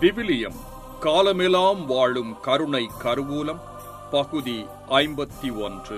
விவிலியம் காலமெல்லாம் வாழும் கருணை கருவூலம் பகுதி ஐம்பத்தி ஒன்று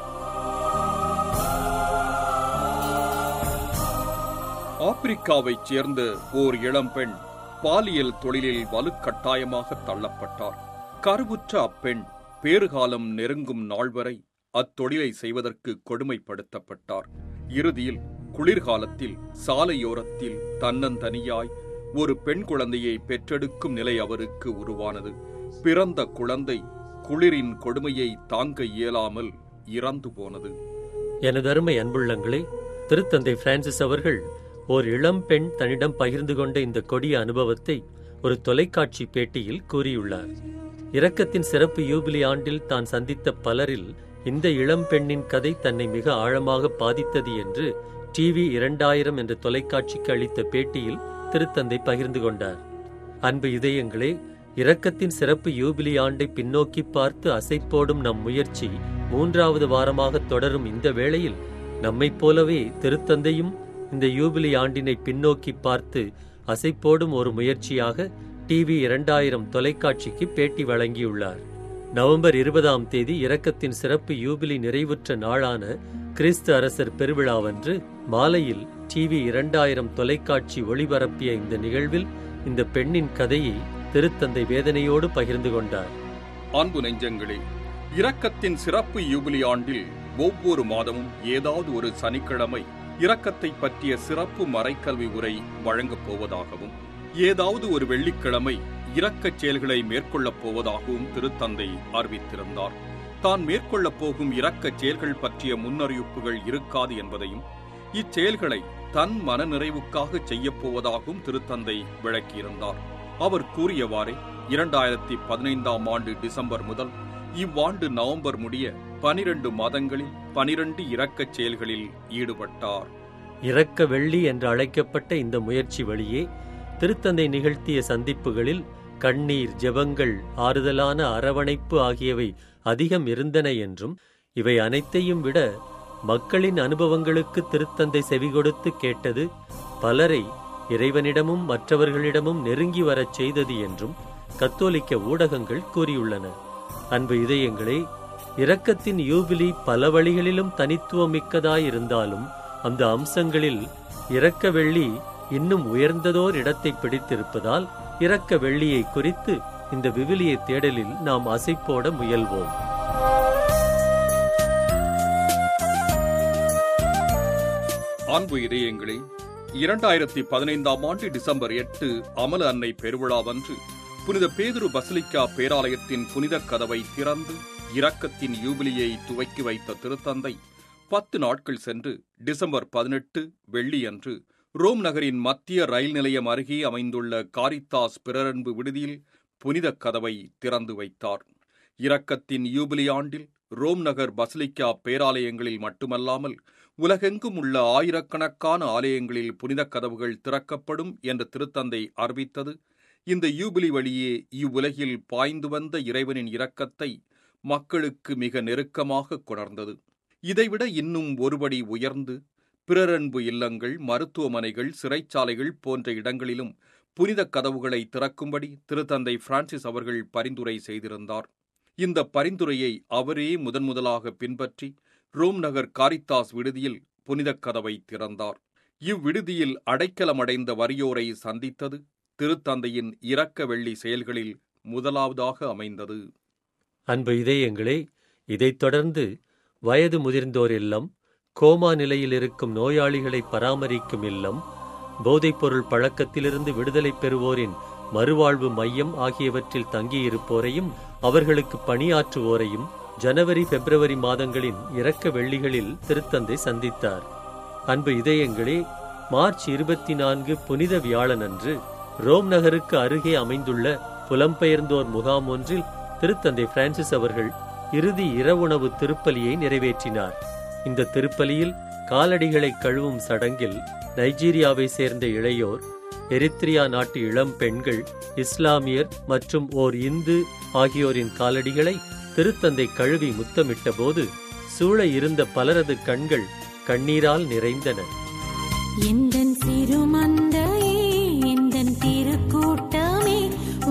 ஆப்பிரிக்காவைச் சேர்ந்த ஓர் இளம்பெண் பாலியல் தொழிலில் வலுக்கட்டாயமாக தள்ளப்பட்டார் கருவுற்ற அப்பெண் பேறுகாலம் நெருங்கும் நாள் வரை அத்தொழிலை செய்வதற்கு கொடுமைப்படுத்தப்பட்டார் இறுதியில் குளிர்காலத்தில் சாலையோரத்தில் தன்னந்தனியாய் ஒரு பெண் குழந்தையை பெற்றெடுக்கும் நிலை அவருக்கு உருவானது பிறந்த குழந்தை குளிரின் கொடுமையை தாங்க இயலாமல் இறந்து போனது எனது அருமை அன்புள்ளங்களே திருத்தந்தை பிரான்சிஸ் அவர்கள் ஓர் இளம் பெண் தன்னிடம் பகிர்ந்து கொண்ட இந்த கொடிய அனுபவத்தை ஒரு தொலைக்காட்சி பேட்டியில் கூறியுள்ளார் இரக்கத்தின் சிறப்பு யூபிலி ஆண்டில் தான் சந்தித்த பலரில் இந்த இளம் பெண்ணின் கதை தன்னை மிக ஆழமாக பாதித்தது என்று டிவி இரண்டாயிரம் என்ற தொலைக்காட்சிக்கு அளித்த பேட்டியில் திருத்தந்தை பகிர்ந்து கொண்டார் அன்பு இதயங்களே இரக்கத்தின் சிறப்பு யூபிலி ஆண்டை பின்னோக்கி பார்த்து அசைப்போடும் நம் முயற்சி மூன்றாவது வாரமாக தொடரும் இந்த வேளையில் நம்மைப் போலவே திருத்தந்தையும் இந்த யூபிலி ஆண்டினை பின்னோக்கி பார்த்து அசைப்போடும் ஒரு முயற்சியாக டிவி இரண்டாயிரம் தொலைக்காட்சிக்கு பேட்டி வழங்கியுள்ளார் நவம்பர் இருபதாம் தேதி இரக்கத்தின் சிறப்பு யூபிலி நிறைவுற்ற நாளான கிறிஸ்து அரசர் பெருவிழாவன்று மாலையில் டிவி இரண்டாயிரம் தொலைக்காட்சி ஒளிபரப்பிய இந்த நிகழ்வில் இந்த பெண்ணின் கதையை திருத்தந்தை வேதனையோடு பகிர்ந்து கொண்டார் அன்பு நெஞ்சங்களே இரக்கத்தின் சிறப்பு யூபிலி ஆண்டில் ஒவ்வொரு மாதமும் ஏதாவது ஒரு சனிக்கிழமை இரக்கத்தை பற்றிய சிறப்பு மறைக்கல்வி உரை வழங்கப் போவதாகவும் ஏதாவது ஒரு வெள்ளிக்கிழமை இரக்கச் செயல்களை மேற்கொள்ளப் போவதாகவும் திருத்தந்தை அறிவித்திருந்தார் தான் மேற்கொள்ளப் போகும் இரக்கச் செயல்கள் பற்றிய முன்னறிவிப்புகள் இருக்காது என்பதையும் இச்செயல்களை தன் மனநிறைவுக்காக செய்யப் போவதாகவும் திருத்தந்தை விளக்கியிருந்தார் அவர் கூறியவாறே இரண்டாயிரத்தி பதினைந்தாம் ஆண்டு டிசம்பர் முதல் இவ்வாண்டு நவம்பர் முடிய பனிரெண்டு மாதங்களில் பனிரெண்டு இரக்கச் செயல்களில் ஈடுபட்டார் இரக்க வெள்ளி என்று அழைக்கப்பட்ட இந்த முயற்சி வழியே திருத்தந்தை நிகழ்த்திய சந்திப்புகளில் கண்ணீர் ஜெபங்கள் ஆறுதலான அரவணைப்பு ஆகியவை அதிகம் இருந்தன என்றும் இவை அனைத்தையும் விட மக்களின் அனுபவங்களுக்கு திருத்தந்தை செவிகொடுத்து கேட்டது பலரை இறைவனிடமும் மற்றவர்களிடமும் நெருங்கி வரச் செய்தது என்றும் கத்தோலிக்க ஊடகங்கள் கூறியுள்ளன அன்பு இதயங்களே இரக்கத்தின் யூபிலி பல வழிகளிலும் தனித்துவமிக்கதாயிருந்தாலும் அந்த அம்சங்களில் இரக்க வெள்ளி இன்னும் உயர்ந்ததோர் இடத்தை பிடித்திருப்பதால் இரக்க வெள்ளியை குறித்து இந்த விவிலிய தேடலில் நாம் அசைப்போட முயல்வோம் அன்பு இதயங்களே இரண்டாயிரத்தி பதினைந்தாம் ஆண்டு டிசம்பர் எட்டு அமல அன்னை பெருவிழாவன்று புனித பேதுரு பசிலிக்கா பேராலயத்தின் புனித கதவை திறந்து இரக்கத்தின் யூபிலியை துவக்கி வைத்த திருத்தந்தை பத்து நாட்கள் சென்று டிசம்பர் பதினெட்டு வெள்ளியன்று ரோம் நகரின் மத்திய ரயில் நிலையம் அருகே அமைந்துள்ள காரித்தாஸ் பிறரன்பு விடுதியில் புனித கதவை திறந்து வைத்தார் இரக்கத்தின் யூபிலி ஆண்டில் ரோம் நகர் பசிலிக்கா பேராலயங்களில் மட்டுமல்லாமல் உலகெங்கும் உள்ள ஆயிரக்கணக்கான ஆலயங்களில் புனித கதவுகள் திறக்கப்படும் என்று திருத்தந்தை அறிவித்தது இந்த யூபிலி வழியே இவ்வுலகில் பாய்ந்து வந்த இறைவனின் இரக்கத்தை மக்களுக்கு மிக நெருக்கமாக கொணர்ந்தது இதைவிட இன்னும் ஒருபடி உயர்ந்து பிறரன்பு இல்லங்கள் மருத்துவமனைகள் சிறைச்சாலைகள் போன்ற இடங்களிலும் புனித கதவுகளை திறக்கும்படி திருத்தந்தை பிரான்சிஸ் அவர்கள் பரிந்துரை செய்திருந்தார் இந்த பரிந்துரையை அவரே முதன் முதலாக பின்பற்றி ரோம் நகர் காரித்தாஸ் விடுதியில் புனித கதவை திறந்தார் இவ்விடுதியில் அடைக்கலமடைந்த வறியோரை சந்தித்தது திருத்தந்தையின் இரக்க வெள்ளி செயல்களில் முதலாவதாக அமைந்தது அன்பு இதயங்களே இதைத் தொடர்ந்து வயது முதிர்ந்தோர் இல்லம் கோமா நிலையில் இருக்கும் நோயாளிகளை பராமரிக்கும் இல்லம் போதைப்பொருள் பழக்கத்திலிருந்து விடுதலை பெறுவோரின் மறுவாழ்வு மையம் ஆகியவற்றில் தங்கியிருப்போரையும் அவர்களுக்கு பணியாற்றுவோரையும் ஜனவரி பிப்ரவரி மாதங்களின் இரக்க வெள்ளிகளில் திருத்தந்தை சந்தித்தார் அன்பு இதயங்களே மார்ச் இருபத்தி நான்கு புனித வியாழனன்று ரோம் நகருக்கு அருகே அமைந்துள்ள புலம்பெயர்ந்தோர் முகாம் ஒன்றில் திருத்தந்தை பிரான்சிஸ் அவர்கள் இறுதி இரவுணவு திருப்பலியை நிறைவேற்றினார் இந்த திருப்பலியில் காலடிகளை கழுவும் சடங்கில் நைஜீரியாவை சேர்ந்த இளையோர் எரித்ரியா நாட்டு இளம் பெண்கள் இஸ்லாமியர் மற்றும் ஓர் இந்து ஆகியோரின் காலடிகளை திருத்தந்தை கழுவி முத்தமிட்ட போது சூழ இருந்த பலரது கண்கள் கண்ணீரால் நிறைந்தன எந்தன் சிறுமந்தையே எந்தன் திருக்கூட்டமே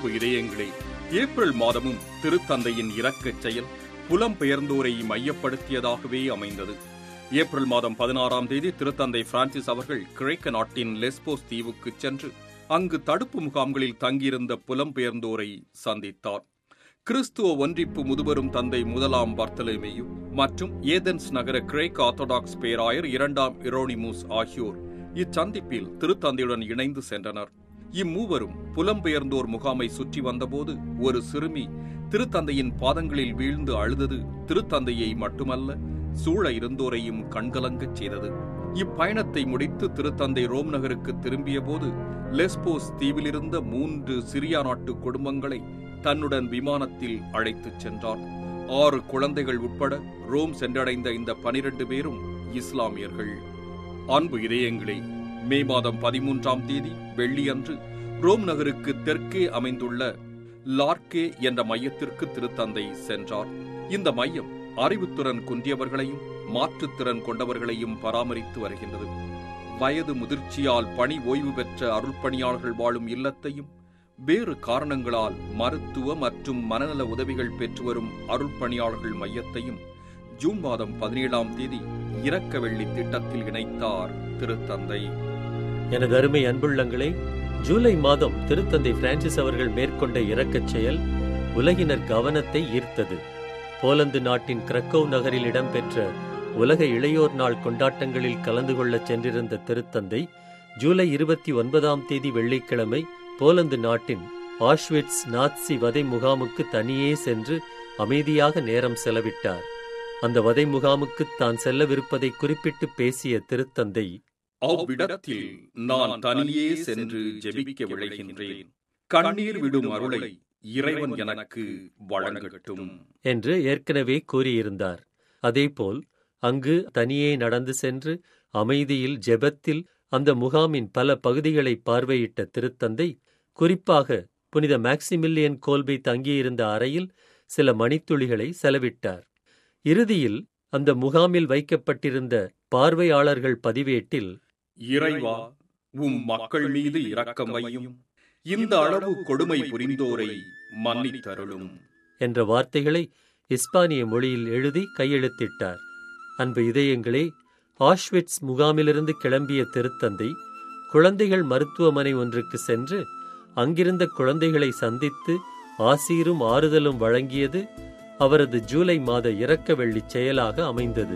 இதயங்களே ஏப்ரல் மாதமும் திருத்தந்தையின் இரக்கச் செயல் புலம்பெயர்ந்தோரை மையப்படுத்தியதாகவே அமைந்தது ஏப்ரல் மாதம் பதினாறாம் தேதி திருத்தந்தை பிரான்சிஸ் அவர்கள் கிரேக்க நாட்டின் லெஸ்போஸ் தீவுக்கு சென்று அங்கு தடுப்பு முகாம்களில் தங்கியிருந்த புலம்பெயர்ந்தோரை சந்தித்தார் கிறிஸ்துவ ஒன்றிப்பு முதுபெரும் தந்தை முதலாம் பர்த்தலேமேயு மற்றும் ஏதென்ஸ் நகர கிரேக் ஆர்த்தடாக்ஸ் பேராயர் இரண்டாம் இரோனிமூஸ் ஆகியோர் இச்சந்திப்பில் திருத்தந்தையுடன் இணைந்து சென்றனர் இம்மூவரும் புலம்பெயர்ந்தோர் முகாமை சுற்றி வந்தபோது ஒரு சிறுமி திருத்தந்தையின் பாதங்களில் வீழ்ந்து அழுதது திருத்தந்தையை மட்டுமல்ல சூழ இருந்தோரையும் கண்கலங்கச் செய்தது இப்பயணத்தை முடித்து திருத்தந்தை ரோம் நகருக்கு திரும்பிய போது லெஸ்போஸ் தீவிலிருந்த மூன்று சிரியா நாட்டு குடும்பங்களை தன்னுடன் விமானத்தில் அழைத்துச் சென்றார் ஆறு குழந்தைகள் உட்பட ரோம் சென்றடைந்த இந்த பனிரெண்டு பேரும் இஸ்லாமியர்கள் அன்பு இதயங்களே மே மாதம் பதிமூன்றாம் தேதி வெள்ளியன்று ரோம் நகருக்கு தெற்கே அமைந்துள்ள லார்கே என்ற மையத்திற்கு திருத்தந்தை சென்றார் இந்த மையம் அறிவுத்திறன் குன்றியவர்களையும் மாற்றுத்திறன் கொண்டவர்களையும் பராமரித்து வருகின்றது வயது முதிர்ச்சியால் பணி ஓய்வு பெற்ற அருள்பணியாளர்கள் வாழும் இல்லத்தையும் வேறு காரணங்களால் மருத்துவ மற்றும் மனநல உதவிகள் பெற்று வரும் அருள்பணியாளர்கள் மையத்தையும் ஜூன் மாதம் பதினேழாம் தேதி இரக்க வெள்ளி திட்டத்தில் இணைத்தார் திருத்தந்தை எனது அருமை அன்புள்ளங்களே ஜூலை மாதம் திருத்தந்தை பிரான்சிஸ் அவர்கள் மேற்கொண்ட இரக்கச் செயல் உலகினர் கவனத்தை ஈர்த்தது போலந்து நாட்டின் கிரக்கோவ் நகரில் இடம்பெற்ற உலக இளையோர் நாள் கொண்டாட்டங்களில் கலந்து கொள்ளச் சென்றிருந்த திருத்தந்தை ஜூலை இருபத்தி ஒன்பதாம் தேதி வெள்ளிக்கிழமை போலந்து நாட்டின் ஆஷ்விட்ஸ் நாட்சி வதை முகாமுக்கு தனியே சென்று அமைதியாக நேரம் செலவிட்டார் அந்த வதை முகாமுக்கு தான் செல்லவிருப்பதை குறிப்பிட்டு பேசிய திருத்தந்தை அவ்விடத்தில் நான் தனியே சென்று ஜெபிக்க விளைகின்றேன் கண்ணீர் விடும் அருளை இறைவன் எனக்கு வழங்கட்டும் என்று ஏற்கனவே கூறியிருந்தார் அதேபோல் அங்கு தனியே நடந்து சென்று அமைதியில் ஜெபத்தில் அந்த முகாமின் பல பகுதிகளை பார்வையிட்ட திருத்தந்தை குறிப்பாக புனித மேக்சிமில்லியன் கோல்பை தங்கியிருந்த அறையில் சில மணித்துளிகளை செலவிட்டார் இறுதியில் அந்த முகாமில் வைக்கப்பட்டிருந்த பார்வையாளர்கள் பதிவேட்டில் இறைவா உம் மக்கள் மீது இரக்கம் வையும் இந்த அளவு கொடுமை புரிந்தோரை மன்னித்தருளும் என்ற வார்த்தைகளை இஸ்பானிய மொழியில் எழுதி கையெழுத்திட்டார் அன்பு இதயங்களே ஆஷ்விட்ஸ் முகாமிலிருந்து கிளம்பிய திருத்தந்தை குழந்தைகள் மருத்துவமனை ஒன்றுக்கு சென்று அங்கிருந்த குழந்தைகளை சந்தித்து ஆசீரும் ஆறுதலும் வழங்கியது அவரது ஜூலை மாத இரக்க வெள்ளி செயலாக அமைந்தது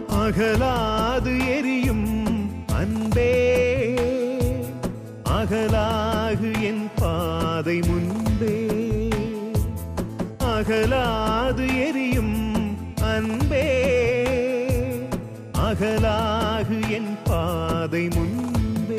அகலாது எரியும் அன்பே அகலாகு என் பாதை முன்பே அகலாது எரியும் அன்பே அகலாகு என் பாதை முன்பே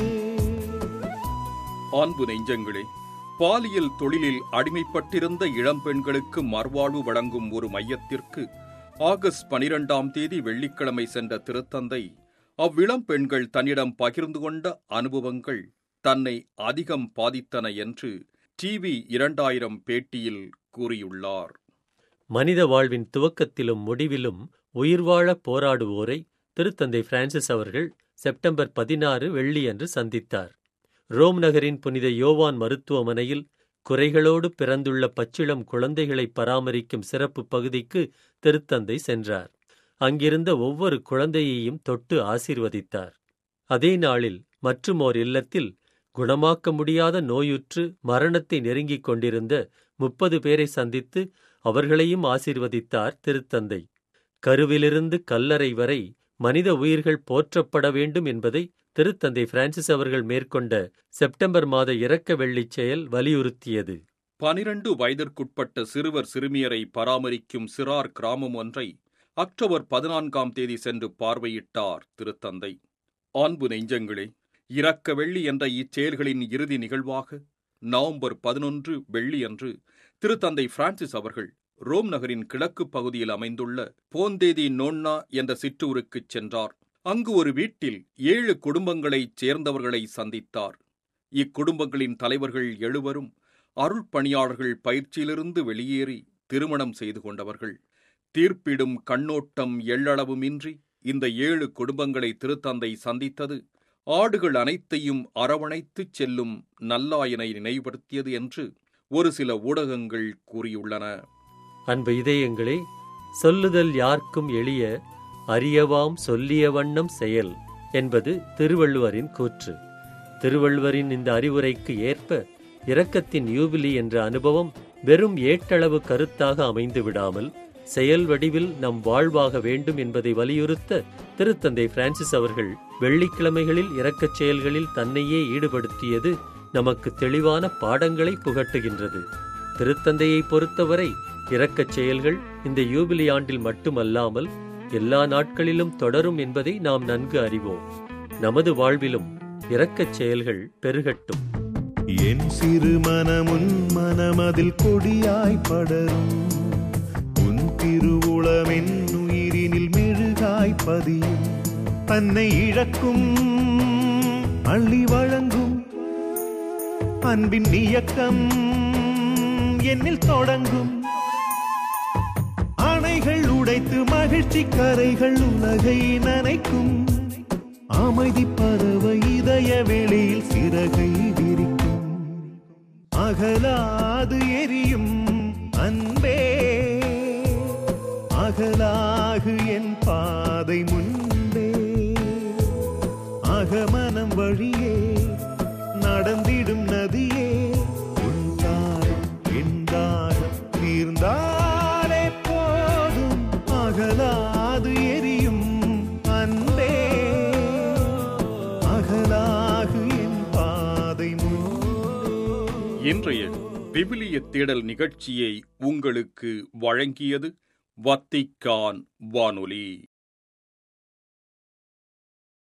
அன்பு நெஞ்சங்களே பாலியல் தொழிலில் அடிமைப்பட்டிருந்த இளம்பெண்களுக்கு மறுவாழ்வு வழங்கும் ஒரு மையத்திற்கு ஆகஸ்ட் பனிரெண்டாம் தேதி வெள்ளிக்கிழமை சென்ற திருத்தந்தை அவ்விளம் பெண்கள் தன்னிடம் பகிர்ந்து கொண்ட அனுபவங்கள் தன்னை அதிகம் பாதித்தன என்று டிவி இரண்டாயிரம் பேட்டியில் கூறியுள்ளார் மனித வாழ்வின் துவக்கத்திலும் முடிவிலும் உயிர்வாழ போராடுவோரை திருத்தந்தை பிரான்சிஸ் அவர்கள் செப்டம்பர் பதினாறு வெள்ளியன்று சந்தித்தார் ரோம் நகரின் புனித யோவான் மருத்துவமனையில் குறைகளோடு பிறந்துள்ள பச்சிளம் குழந்தைகளை பராமரிக்கும் சிறப்பு பகுதிக்கு திருத்தந்தை சென்றார் அங்கிருந்த ஒவ்வொரு குழந்தையையும் தொட்டு ஆசீர்வதித்தார் அதே நாளில் மற்றுமோர் இல்லத்தில் குணமாக்க முடியாத நோயுற்று மரணத்தை நெருங்கிக் கொண்டிருந்த முப்பது பேரை சந்தித்து அவர்களையும் ஆசீர்வதித்தார் திருத்தந்தை கருவிலிருந்து கல்லறை வரை மனித உயிர்கள் போற்றப்பட வேண்டும் என்பதை திருத்தந்தை பிரான்சிஸ் அவர்கள் மேற்கொண்ட செப்டம்பர் மாத இரக்க வெள்ளிச் செயல் வலியுறுத்தியது பனிரண்டு வயதிற்குட்பட்ட சிறுவர் சிறுமியரை பராமரிக்கும் சிறார் கிராமம் ஒன்றை அக்டோபர் பதினான்காம் தேதி சென்று பார்வையிட்டார் திருத்தந்தை அன்பு நெஞ்சங்களே இரக்க வெள்ளி என்ற இச்செயல்களின் இறுதி நிகழ்வாக நவம்பர் பதினொன்று வெள்ளியன்று திருத்தந்தை பிரான்சிஸ் அவர்கள் ரோம் நகரின் கிழக்கு பகுதியில் அமைந்துள்ள போந்தேதி நோன்னா என்ற சிற்றூருக்குச் சென்றார் அங்கு ஒரு வீட்டில் ஏழு குடும்பங்களைச் சேர்ந்தவர்களை சந்தித்தார் இக்குடும்பங்களின் தலைவர்கள் எழுவரும் அருள் பணியாளர்கள் பயிற்சியிலிருந்து வெளியேறி திருமணம் செய்து கொண்டவர்கள் தீர்ப்பிடும் கண்ணோட்டம் எள்ளளவுமின்றி இந்த ஏழு குடும்பங்களை திருத்தந்தை சந்தித்தது ஆடுகள் அனைத்தையும் அரவணைத்துச் செல்லும் நல்லாயனை நினைவுபடுத்தியது என்று ஒரு சில ஊடகங்கள் கூறியுள்ளன அன்பு இதயங்களே சொல்லுதல் யார்க்கும் எளிய அறியவாம் சொல்லிய வண்ணம் செயல் என்பது திருவள்ளுவரின் கூற்று திருவள்ளுவரின் இந்த அறிவுரைக்கு ஏற்ப இரக்கத்தின் யூபிலி என்ற அனுபவம் வெறும் ஏட்டளவு கருத்தாக அமைந்து விடாமல் செயல் வடிவில் நம் வாழ்வாக வேண்டும் என்பதை வலியுறுத்த திருத்தந்தை பிரான்சிஸ் அவர்கள் வெள்ளிக்கிழமைகளில் இரக்கச் செயல்களில் தன்னையே ஈடுபடுத்தியது நமக்கு தெளிவான பாடங்களை புகட்டுகின்றது திருத்தந்தையை பொறுத்தவரை இரக்கச் செயல்கள் இந்த யூபிலி ஆண்டில் மட்டுமல்லாமல் எல்லா நாட்களிலும் தொடரும் என்பதை நாம் நன்கு அறிவோம் நமது வாழ்விலும் இரக்கச் செயல்கள் பெருகட்டும் என் சிறு மனமுன் மனமதில் கொடியாய் படரும் உன் திருவுளமென் உயிரினில் மெழுகாய் பதியும் தன்னை இழக்கும் அள்ளி வழங்கும் அன்பின் இயக்கம் என்னில் தொடங்கும் அணைகள் உடைத்து மகிழ்ச்சி கரைகள் உலகை நனைக்கும் அமைதி பறவை இதய வெளியில் சிறகை விரிக்கும் அகலாது எரியும் அன்பே அகலாகு என் பாதை முன்பே அகமனம் வழியே நடந்திடும் நதியே உன் தாகம் என் தாகம் தீர்ந்தாலே போதும் அகலாது எரியும் அன்பே அகலாகு என் பாதை முன்பே இன்றைய விவிலிய தேடல் நிகழ்ச்சியை உங்களுக்கு வழங்கியது வத்திக்கான் வானொலி